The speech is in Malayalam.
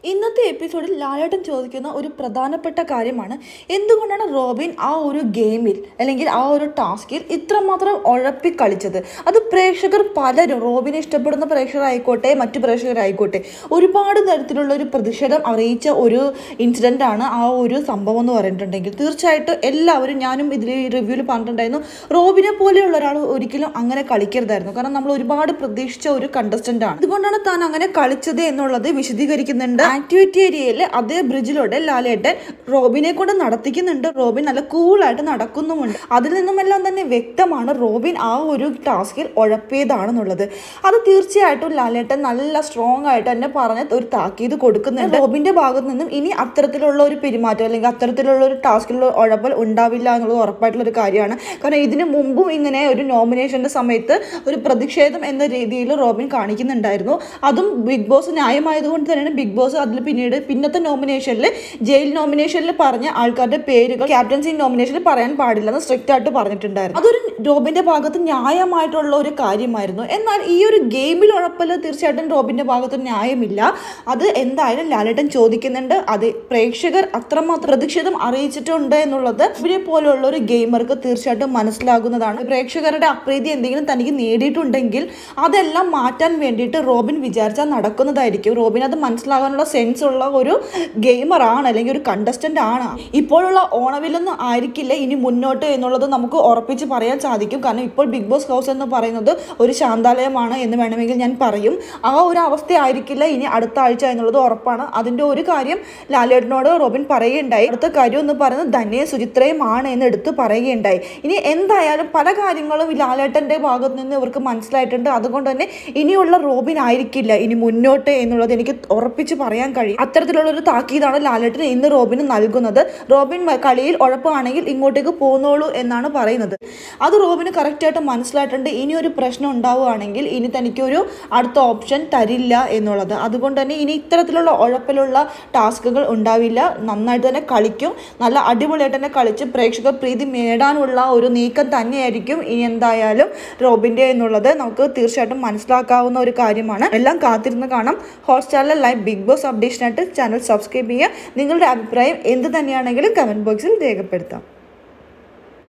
ഇന്നത്തെ എപ്പിസോഡിൽ ലാലേട്ടൻ ചോദിക്കുന്ന ഒരു പ്രധാനപ്പെട്ട കാര്യമാണ് എന്തുകൊണ്ടാണ് റോബിൻ ആ ഒരു ഗെയിമിൽ അല്ലെങ്കിൽ ആ ഒരു ടാസ്കിൽ ഇത്രമാത്രം ഉഴപ്പി കളിച്ചത് അത് പ്രേക്ഷകർ പലരും റോബിനെ ഇഷ്ടപ്പെടുന്ന പ്രേക്ഷകരായിക്കോട്ടെ മറ്റു പ്രേക്ഷകരായിക്കോട്ടെ ഒരുപാട് തരത്തിലുള്ള ഒരു പ്രതിഷേധം അറിയിച്ച ഒരു ഇൻസിഡൻ്റ് ആണ് ആ ഒരു സംഭവം എന്ന് പറഞ്ഞിട്ടുണ്ടെങ്കിൽ തീർച്ചയായിട്ടും എല്ലാവരും ഞാനും ഇതിൽ റിവ്യൂവിൽ പറഞ്ഞിട്ടുണ്ടായിരുന്നു റോബിനെ പോലെയുള്ള ഒരാൾ ഒരിക്കലും അങ്ങനെ കളിക്കരുതായിരുന്നു കാരണം നമ്മൾ ഒരുപാട് പ്രതീക്ഷിച്ച ഒരു കണ്ടസ്റ്റന്റ് ആണ് അതുകൊണ്ടാണ് താൻ അങ്ങനെ കളിച്ചത് എന്നുള്ളത് വിശദീകരിക്കുന്നുണ്ട് ആക്ടിവിറ്റി ഏരിയയിൽ അതേ ബ്രിഡ്ജിലൂടെ ലാലേട്ടൻ റോബിനെ കൊണ്ട് നടത്തിക്കുന്നുണ്ട് റോബിൻ നല്ല കൂളായിട്ട് നടക്കുന്നുമുണ്ട് അതിൽ നിന്നുമെല്ലാം തന്നെ വ്യക്തമാണ് റോബിൻ ആ ഒരു ടാസ്കിൽ ഉഴപ്പിയതാണെന്നുള്ളത് അത് തീർച്ചയായിട്ടും ലാലേട്ടൻ നല്ല സ്ട്രോങ് ആയിട്ട് തന്നെ പറഞ്ഞ് ഒരു താക്കീത് കൊടുക്കുന്നുണ്ട് റോബിന്റെ ഭാഗത്ത് നിന്നും ഇനി അത്തരത്തിലുള്ള ഒരു പെരുമാറ്റം അല്ലെങ്കിൽ അത്തരത്തിലുള്ള ഒരു ടാസ്കിലുള്ള ഉഴപ്പൽ ഉണ്ടാവില്ല എന്നുള്ളത് ഉറപ്പായിട്ടുള്ള ഒരു കാര്യമാണ് കാരണം ഇതിനു മുമ്പും ഇങ്ങനെ ഒരു നോമിനേഷന്റെ സമയത്ത് ഒരു പ്രതിഷേധം എന്ന രീതിയിൽ റോബിൻ കാണിക്കുന്നുണ്ടായിരുന്നു അതും ബിഗ് ബോസ് ന്യായമായതുകൊണ്ട് തന്നെയാണ് ബിഗ് ബോസ് അതിൽ പിന്നീട് പിന്നത്തെ നോമിനേഷനിൽ ജയിൽ നോമിനേഷനിൽ പറഞ്ഞ ആൾക്കാരുടെ പേരുകൾ ക്യാപ്റ്റൻസി നോമിനേഷനിൽ പറയാൻ പാടില്ലെന്ന് സ്ട്രിക്റ്റ് ആയിട്ട് പറഞ്ഞിട്ടുണ്ടായിരുന്നു അതൊരു റോബിന്റെ ഭാഗത്ത് ന്യായമായിട്ടുള്ള ഒരു കാര്യമായിരുന്നു എന്നാൽ ഈ ഒരു ഗെയിമിൽ ഉഴപ്പല് തീർച്ചയായിട്ടും റോബിന്റെ ഭാഗത്ത് ന്യായമില്ല അത് എന്തായാലും ലാലേട്ടൻ ചോദിക്കുന്നുണ്ട് അത് പ്രേക്ഷകർ അത്രമാത്രം പ്രതിഷേധം അറിയിച്ചിട്ടുണ്ട് എന്നുള്ളത് ഇവരെ പോലെയുള്ള ഒരു ഗെയിമർക്ക് തീർച്ചയായിട്ടും മനസ്സിലാകുന്നതാണ് പ്രേക്ഷകരുടെ അപ്രീതി എന്തെങ്കിലും തനിക്ക് നേടിയിട്ടുണ്ടെങ്കിൽ അതെല്ലാം മാറ്റാൻ വേണ്ടിയിട്ട് റോബിൻ വിചാരിച്ചാൽ നടക്കുന്നതായിരിക്കും റോബിൻ അത് മനസ്സിലാകാനുള്ള സെൻസ് ഉള്ള ഒരു ഗെയിമർ ആണ് അല്ലെങ്കിൽ ഒരു കണ്ടസ്റ്റന്റ് ആണ് ഇപ്പോഴുള്ള ഓണവിലൊന്നും ആയിരിക്കില്ല ഇനി മുന്നോട്ട് എന്നുള്ളത് നമുക്ക് ഉറപ്പിച്ച് പറയാൻ സാധിക്കും കാരണം ഇപ്പോൾ ബിഗ് ബോസ് ഹൗസ് എന്ന് പറയുന്നത് ഒരു ശാന്താലയമാണ് എന്ന് വേണമെങ്കിൽ ഞാൻ പറയും ആ ഒരു അവസ്ഥ ആയിരിക്കില്ല ഇനി അടുത്ത ആഴ്ച എന്നുള്ളത് ഉറപ്പാണ് അതിൻ്റെ ഒരു കാര്യം ലാലേട്ടനോട് റോബിൻ പറയുകയുണ്ടായി അടുത്ത കാര്യം എന്ന് പറയുന്നത് ധന്യയും സുചിത്രയും ആണ് എന്ന് എടുത്ത് പറയുകയുണ്ടായി ഇനി എന്തായാലും പല കാര്യങ്ങളും ഈ ലാലേട്ടൻ്റെ ഭാഗത്ത് നിന്ന് ഇവർക്ക് മനസ്സിലായിട്ടുണ്ട് അതുകൊണ്ട് തന്നെ ഇനിയുള്ള റോബിൻ ആയിരിക്കില്ല ഇനി മുന്നോട്ട് എന്നുള്ളത് എനിക്ക് ഉറപ്പിച്ച് പറയാൻ കഴിയും അത്തരത്തിലുള്ള ഒരു താക്കീതാണ് ലാലേട്ടൻ ഇന്ന് റോബിന് നൽകുന്നത് റോബിൻ മ- കളിയിൽ ഉഴപ്പാണെങ്കിൽ ഇങ്ങോട്ടേക്ക് പോന്നോളൂ എന്നാണ് പറയുന്നത് അത് റോബിന് കറക്റ്റായിട്ട് മനസ്സിലായിട്ടുണ്ട് ഇനി ഒരു പ്രശ്നം ഉണ്ടാവുകയാണെങ്കിൽ ഇനി തനിക്കൊരു അടുത്ത ഓപ്ഷൻ തരില്ല എന്നുള്ളത് അതുകൊണ്ട് തന്നെ ഇനി ഇത്തരത്തിലുള്ള ഉഴപ്പിലുള്ള ടാസ്കുകൾ ഉണ്ടാവില്ല നന്നായിട്ട് തന്നെ കളിക്കും നല്ല അടിപൊളിയായിട്ട് തന്നെ കളിച്ച് പ്രേക്ഷകർ പ്രീതി നേടാനുള്ള ഒരു നീക്കം തന്നെയായിരിക്കും ഇനി എന്തായാലും റോബിൻ്റെ എന്നുള്ളത് നമുക്ക് തീർച്ചയായിട്ടും മനസ്സിലാക്കാവുന്ന ഒരു കാര്യമാണ് എല്ലാം കാത്തിരുന്ന് കാണാം ഹോട്ട്സ്റ്റാറിലെ ലൈവ് ബിഗ് ബോസ് അപ്ഡേഷനായിട്ട് ചാനൽ സബ്സ്ക്രൈബ് ചെയ്യുക നിങ്ങളുടെ അഭിപ്രായം എന്ത് തന്നെയാണെങ്കിലും കമൻറ്റ് ബോക്സിൽ രേഖപ്പെടുത്താം